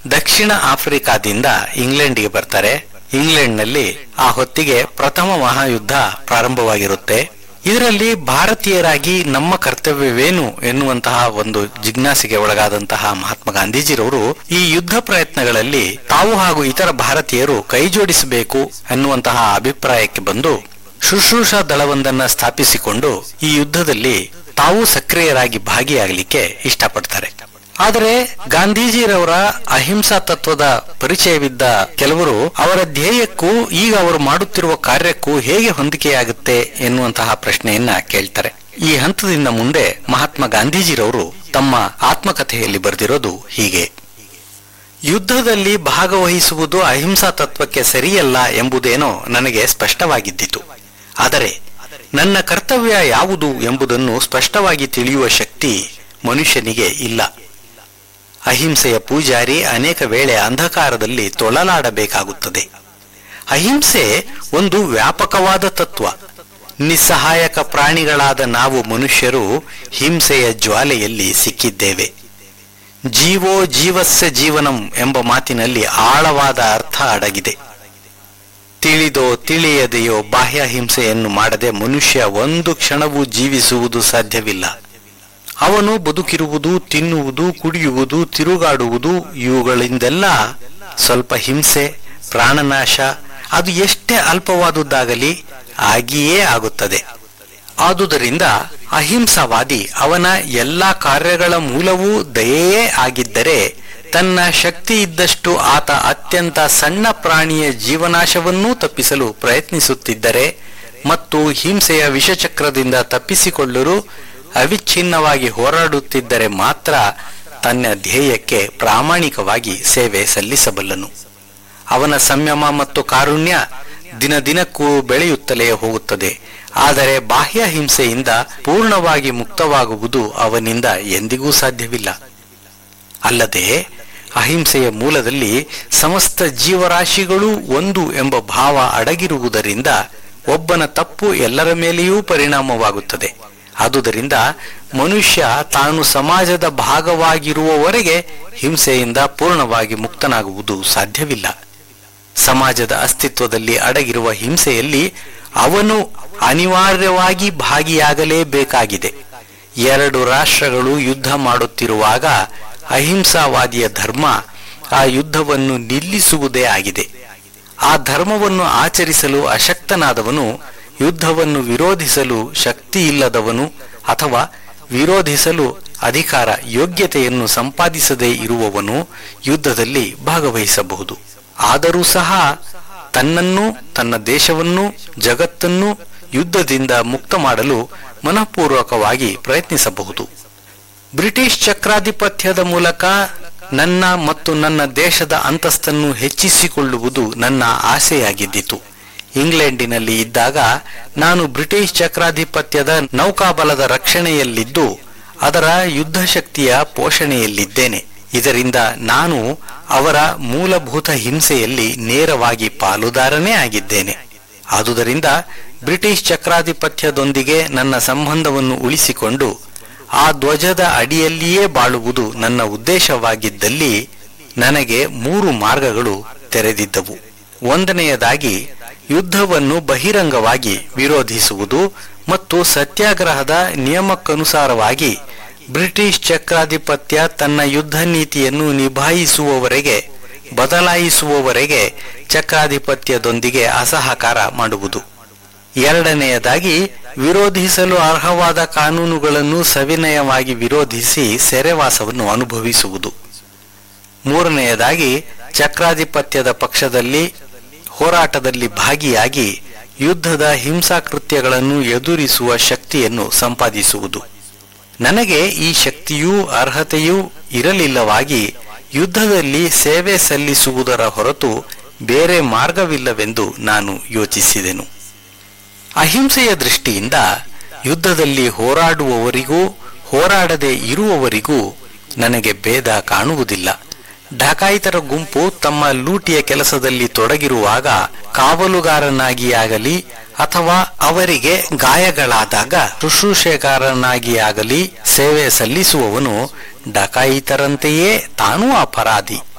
ದಕ್ಷಿಣ ಆಫ್ರಿಕಾದಿಂದ ಇಂಗ್ಲೆಂಡ್ಗೆ ಬರ್ತಾರೆ ಇಂಗ್ಲೆಂಡ್ನಲ್ಲಿ ಆ ಹೊತ್ತಿಗೆ ಪ್ರಥಮ ಮಹಾಯುದ್ಧ ಪ್ರಾರಂಭವಾಗಿರುತ್ತೆ ಇದರಲ್ಲಿ ಭಾರತೀಯರಾಗಿ ನಮ್ಮ ಕರ್ತವ್ಯವೇನು ಎನ್ನುವಂತಹ ಒಂದು ಜಿಜ್ಞಾಸೆಗೆ ಒಳಗಾದಂತಹ ಮಹಾತ್ಮ ಗಾಂಧೀಜಿರವರು ಈ ಯುದ್ಧ ಪ್ರಯತ್ನಗಳಲ್ಲಿ ತಾವು ಹಾಗೂ ಇತರ ಭಾರತೀಯರು ಕೈಜೋಡಿಸಬೇಕು ಎನ್ನುವಂತಹ ಅಭಿಪ್ರಾಯಕ್ಕೆ ಬಂದು ಶುಶ್ರೂಷಾ ದಳವೊಂದನ್ನ ಸ್ಥಾಪಿಸಿಕೊಂಡು ಈ ಯುದ್ಧದಲ್ಲಿ ತಾವು ಸಕ್ರಿಯರಾಗಿ ಭಾಗಿಯಾಗಲಿಕ್ಕೆ ಇಷ್ಟಪಡ್ತಾರೆ ಆದರೆ ಗಾಂಧೀಜಿರವರ ಅಹಿಂಸಾ ತತ್ವದ ಪರಿಚಯವಿದ್ದ ಕೆಲವರು ಅವರ ಧ್ಯೇಯಕ್ಕೂ ಈಗ ಅವರು ಮಾಡುತ್ತಿರುವ ಕಾರ್ಯಕ್ಕೂ ಹೇಗೆ ಹೊಂದಿಕೆಯಾಗುತ್ತೆ ಎನ್ನುವಂತಹ ಪ್ರಶ್ನೆಯನ್ನ ಕೇಳ್ತಾರೆ ಈ ಹಂತದಿಂದ ಮುಂದೆ ಮಹಾತ್ಮ ಗಾಂಧೀಜಿರವರು ತಮ್ಮ ಆತ್ಮಕಥೆಯಲ್ಲಿ ಬರೆದಿರೋದು ಹೀಗೆ ಯುದ್ಧದಲ್ಲಿ ಭಾಗವಹಿಸುವುದು ಅಹಿಂಸಾ ತತ್ವಕ್ಕೆ ಸರಿಯಲ್ಲ ಎಂಬುದೇನೋ ನನಗೆ ಸ್ಪಷ್ಟವಾಗಿದ್ದಿತು ಆದರೆ ನನ್ನ ಕರ್ತವ್ಯ ಯಾವುದು ಎಂಬುದನ್ನು ಸ್ಪಷ್ಟವಾಗಿ ತಿಳಿಯುವ ಶಕ್ತಿ ಮನುಷ್ಯನಿಗೆ ಇಲ್ಲ ಅಹಿಂಸೆಯ ಪೂಜಾರಿ ಅನೇಕ ವೇಳೆ ಅಂಧಕಾರದಲ್ಲಿ ತೊಳಲಾಡಬೇಕಾಗುತ್ತದೆ ಅಹಿಂಸೆ ಒಂದು ವ್ಯಾಪಕವಾದ ತತ್ವ ನಿಸ್ಸಹಾಯಕ ಪ್ರಾಣಿಗಳಾದ ನಾವು ಮನುಷ್ಯರು ಹಿಂಸೆಯ ಜ್ವಾಲೆಯಲ್ಲಿ ಸಿಕ್ಕಿದ್ದೇವೆ ಜೀವೋ ಜೀವಸ್ಯ ಜೀವನಂ ಎಂಬ ಮಾತಿನಲ್ಲಿ ಆಳವಾದ ಅರ್ಥ ಅಡಗಿದೆ ತಿಳಿದೋ ತಿಳಿಯದೆಯೋ ಬಾಹ್ಯ ಹಿಂಸೆಯನ್ನು ಮಾಡದೆ ಮನುಷ್ಯ ಒಂದು ಕ್ಷಣವೂ ಜೀವಿಸುವುದು ಸಾಧ್ಯವಿಲ್ಲ ಅವನು ಬದುಕಿರುವುದು ತಿನ್ನುವುದು ಕುಡಿಯುವುದು ತಿರುಗಾಡುವುದು ಇವುಗಳಿಂದೆಲ್ಲ ಸ್ವಲ್ಪ ಹಿಂಸೆ ಪ್ರಾಣನಾಶ ಅದು ಎಷ್ಟೇ ಅಲ್ಪವಾದುದಾಗಲಿ ಆಗಿಯೇ ಆಗುತ್ತದೆ ಆದುದರಿಂದ ಅಹಿಂಸಾವಾದಿ ಅವನ ಎಲ್ಲಾ ಕಾರ್ಯಗಳ ಮೂಲವೂ ದಯೆಯೇ ಆಗಿದ್ದರೆ ತನ್ನ ಶಕ್ತಿ ಇದ್ದಷ್ಟು ಆತ ಅತ್ಯಂತ ಸಣ್ಣ ಪ್ರಾಣಿಯ ಜೀವನಾಶವನ್ನೂ ತಪ್ಪಿಸಲು ಪ್ರಯತ್ನಿಸುತ್ತಿದ್ದರೆ ಮತ್ತು ಹಿಂಸೆಯ ವಿಷಚಕ್ರದಿಂದ ತಪ್ಪಿಸಿಕೊಳ್ಳಲು ಅವಿಚ್ಛಿನ್ನವಾಗಿ ಹೋರಾಡುತ್ತಿದ್ದರೆ ಮಾತ್ರ ತನ್ನ ಧ್ಯೇಯಕ್ಕೆ ಪ್ರಾಮಾಣಿಕವಾಗಿ ಸೇವೆ ಸಲ್ಲಿಸಬಲ್ಲನು ಅವನ ಸಂಯಮ ಮತ್ತು ಕಾರುಣ್ಯ ದಿನ ದಿನಕ್ಕೂ ಬೆಳೆಯುತ್ತಲೇ ಹೋಗುತ್ತದೆ ಆದರೆ ಬಾಹ್ಯ ಹಿಂಸೆಯಿಂದ ಪೂರ್ಣವಾಗಿ ಮುಕ್ತವಾಗುವುದು ಅವನಿಂದ ಎಂದಿಗೂ ಸಾಧ್ಯವಿಲ್ಲ ಅಲ್ಲದೆ ಅಹಿಂಸೆಯ ಮೂಲದಲ್ಲಿ ಸಮಸ್ತ ಜೀವರಾಶಿಗಳು ಒಂದು ಎಂಬ ಭಾವ ಅಡಗಿರುವುದರಿಂದ ಒಬ್ಬನ ತಪ್ಪು ಎಲ್ಲರ ಮೇಲೆಯೂ ಪರಿಣಾಮವಾಗುತ್ತದೆ ಆದುದರಿಂದ ಮನುಷ್ಯ ತಾನು ಸಮಾಜದ ಭಾಗವಾಗಿರುವವರೆಗೆ ಹಿಂಸೆಯಿಂದ ಪೂರ್ಣವಾಗಿ ಮುಕ್ತನಾಗುವುದು ಸಾಧ್ಯವಿಲ್ಲ ಸಮಾಜದ ಅಸ್ತಿತ್ವದಲ್ಲಿ ಅಡಗಿರುವ ಹಿಂಸೆಯಲ್ಲಿ ಅವನು ಅನಿವಾರ್ಯವಾಗಿ ಭಾಗಿಯಾಗಲೇಬೇಕಾಗಿದೆ ಎರಡು ರಾಷ್ಟ್ರಗಳು ಯುದ್ಧ ಮಾಡುತ್ತಿರುವಾಗ ಅಹಿಂಸಾವಾದಿಯ ಧರ್ಮ ಆ ಯುದ್ಧವನ್ನು ನಿಲ್ಲಿಸುವುದೇ ಆಗಿದೆ ಆ ಧರ್ಮವನ್ನು ಆಚರಿಸಲು ಅಶಕ್ತನಾದವನು ಯುದ್ಧವನ್ನು ವಿರೋಧಿಸಲು ಶಕ್ತಿ ಇಲ್ಲದವನು ಅಥವಾ ವಿರೋಧಿಸಲು ಅಧಿಕಾರ ಯೋಗ್ಯತೆಯನ್ನು ಸಂಪಾದಿಸದೇ ಇರುವವನು ಯುದ್ಧದಲ್ಲಿ ಭಾಗವಹಿಸಬಹುದು ಆದರೂ ಸಹ ತನ್ನನ್ನು ತನ್ನ ದೇಶವನ್ನು ಜಗತ್ತನ್ನು ಯುದ್ಧದಿಂದ ಮುಕ್ತ ಮಾಡಲು ಮನಃಪೂರ್ವಕವಾಗಿ ಪ್ರಯತ್ನಿಸಬಹುದು ಬ್ರಿಟಿಷ್ ಚಕ್ರಾಧಿಪತ್ಯದ ಮೂಲಕ ನನ್ನ ಮತ್ತು ನನ್ನ ದೇಶದ ಅಂತಸ್ತನ್ನು ಹೆಚ್ಚಿಸಿಕೊಳ್ಳುವುದು ನನ್ನ ಆಸೆಯಾಗಿದ್ದಿತು ಇಂಗ್ಲೆಂಡಿನಲ್ಲಿ ಇದ್ದಾಗ ನಾನು ಬ್ರಿಟಿಷ್ ಚಕ್ರಾಧಿಪತ್ಯದ ನೌಕಾಬಲದ ರಕ್ಷಣೆಯಲ್ಲಿದ್ದು ಅದರ ಯುದ್ಧ ಶಕ್ತಿಯ ಪೋಷಣೆಯಲ್ಲಿದ್ದೇನೆ ಇದರಿಂದ ನಾನು ಅವರ ಮೂಲಭೂತ ಹಿಂಸೆಯಲ್ಲಿ ನೇರವಾಗಿ ಪಾಲುದಾರನೇ ಆಗಿದ್ದೇನೆ ಆದುದರಿಂದ ಬ್ರಿಟಿಷ್ ಚಕ್ರಾಧಿಪತ್ಯದೊಂದಿಗೆ ನನ್ನ ಸಂಬಂಧವನ್ನು ಉಳಿಸಿಕೊಂಡು ಆ ಧ್ವಜದ ಅಡಿಯಲ್ಲಿಯೇ ಬಾಳುವುದು ನನ್ನ ಉದ್ದೇಶವಾಗಿದ್ದಲ್ಲಿ ನನಗೆ ಮೂರು ಮಾರ್ಗಗಳು ತೆರೆದಿದ್ದವು ಒಂದನೆಯದಾಗಿ ಯುದ್ಧವನ್ನು ಬಹಿರಂಗವಾಗಿ ವಿರೋಧಿಸುವುದು ಮತ್ತು ಸತ್ಯಾಗ್ರಹದ ನಿಯಮಕ್ಕನುಸಾರವಾಗಿ ಬ್ರಿಟಿಷ್ ಚಕ್ರಾಧಿಪತ್ಯ ತನ್ನ ಯುದ್ಧ ನೀತಿಯನ್ನು ನಿಭಾಯಿಸುವವರೆಗೆ ಬದಲಾಯಿಸುವವರೆಗೆ ಚಕ್ರಾಧಿಪತ್ಯದೊಂದಿಗೆ ಅಸಹಕಾರ ಮಾಡುವುದು ಎರಡನೆಯದಾಗಿ ವಿರೋಧಿಸಲು ಅರ್ಹವಾದ ಕಾನೂನುಗಳನ್ನು ಸವಿನಯವಾಗಿ ವಿರೋಧಿಸಿ ಸೆರೆವಾಸವನ್ನು ಅನುಭವಿಸುವುದು ಮೂರನೆಯದಾಗಿ ಚಕ್ರಾಧಿಪತ್ಯದ ಪಕ್ಷದಲ್ಲಿ ಹೋರಾಟದಲ್ಲಿ ಭಾಗಿಯಾಗಿ ಯುದ್ಧದ ಹಿಂಸಾಕೃತ್ಯಗಳನ್ನು ಎದುರಿಸುವ ಶಕ್ತಿಯನ್ನು ಸಂಪಾದಿಸುವುದು ನನಗೆ ಈ ಶಕ್ತಿಯೂ ಅರ್ಹತೆಯೂ ಇರಲಿಲ್ಲವಾಗಿ ಯುದ್ಧದಲ್ಲಿ ಸೇವೆ ಸಲ್ಲಿಸುವುದರ ಹೊರತು ಬೇರೆ ಮಾರ್ಗವಿಲ್ಲವೆಂದು ನಾನು ಯೋಚಿಸಿದೆನು ಅಹಿಂಸೆಯ ದೃಷ್ಟಿಯಿಂದ ಯುದ್ಧದಲ್ಲಿ ಹೋರಾಡುವವರಿಗೂ ಹೋರಾಡದೆ ಇರುವವರಿಗೂ ನನಗೆ ಭೇದ ಕಾಣುವುದಿಲ್ಲ ಡಕಾಯಿತರ ಗುಂಪು ತಮ್ಮ ಲೂಟಿಯ ಕೆಲಸದಲ್ಲಿ ತೊಡಗಿರುವಾಗ ಕಾವಲುಗಾರನಾಗಿಯಾಗಲಿ ಅಥವಾ ಅವರಿಗೆ ಗಾಯಗಳಾದಾಗ ಶುಶ್ರೂಷೆಗಾರನಾಗಿಯಾಗಲಿ ಸೇವೆ ಸಲ್ಲಿಸುವವನು ಡಕಾಯಿತರಂತೆಯೇ ತಾನೂ ಅಪರಾಧಿ